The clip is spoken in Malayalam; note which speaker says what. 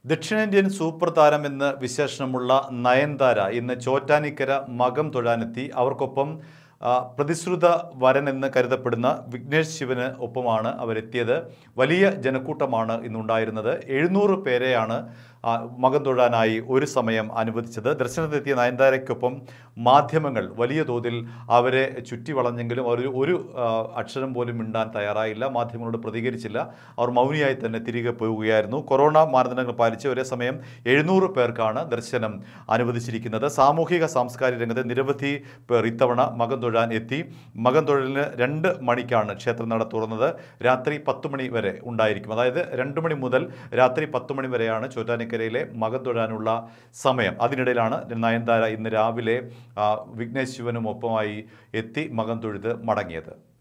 Speaker 1: ദക്ഷിണേന്ത്യൻ സൂപ്പർ താരമെന്ന് വിശേഷണമുള്ള നയൻതാര ഇന്ന് ചോറ്റാനിക്കര മകം തൊഴാനെത്തി അവർക്കൊപ്പം ആ, പ്രതിശ്രുത വരൻ എന്ന് കരുതപ്പെടുന്ന വിഘ്നേഷ് ശിവന് ഒപ്പമാണ് അവരെത്തിയത് വലിയ ജനക്കൂട്ടമാണ് ഇന്നുണ്ടായിരുന്നത് എഴുന്നൂറ് പേരെയാണ് ആ, മകം തൊഴാനായി ഒരു സമയം അനുവദിച്ചത് ദർശനത്തെത്തിയ നയൻതാരയ്ക്കൊപ്പം മാധ്യമങ്ങൾ വലിയ തോതിൽ അവരെ ചുറ്റി വളഞ്ഞെങ്കിലും അവർ ഒരു ആ, അക്ഷരം പോലും മിണ്ടാൻ തയ്യാറായില്ല മാധ്യമങ്ങളോട് പ്രതികരിച്ചില്ല അവർ മൗനിയായി തന്നെ തിരികെ പോവുകയായിരുന്നു കൊറോണ മാനദണ്ഡങ്ങൾ പാലിച്ച് ഒരേ സമയം എഴുന്നൂറ് പേർക്കാണ് ദർശനം അനുവദിച്ചിരിക്കുന്നത് സാമൂഹിക സാംസ്കാരിക രംഗത്ത് നിരവധി പേർ ഇത്തവണ മകം തൊഴാൻ എത്തി മകം തൊഴലിന് രണ്ട് മണിക്കാണ് ക്ഷേത്ര നട തുറന്നത് രാത്രി പത്ത് മണി വരെ ഉണ്ടായിരിക്കും അതായത് രണ്ട് മണി മുതൽ രാത്രി പത്ത് മണി വരെയാണ് ചോറ്റാനിക്കരയിലെ മകം തൊഴാനുള്ള സമയം അതിനിടയിലാണ് നയൻതാര ഇന്ന് രാവിലെ ആ, വിഘ്നേഷ് ശിവനും ഒപ്പമായി എത്തി മകം തൊഴുത് മടങ്ങിയത്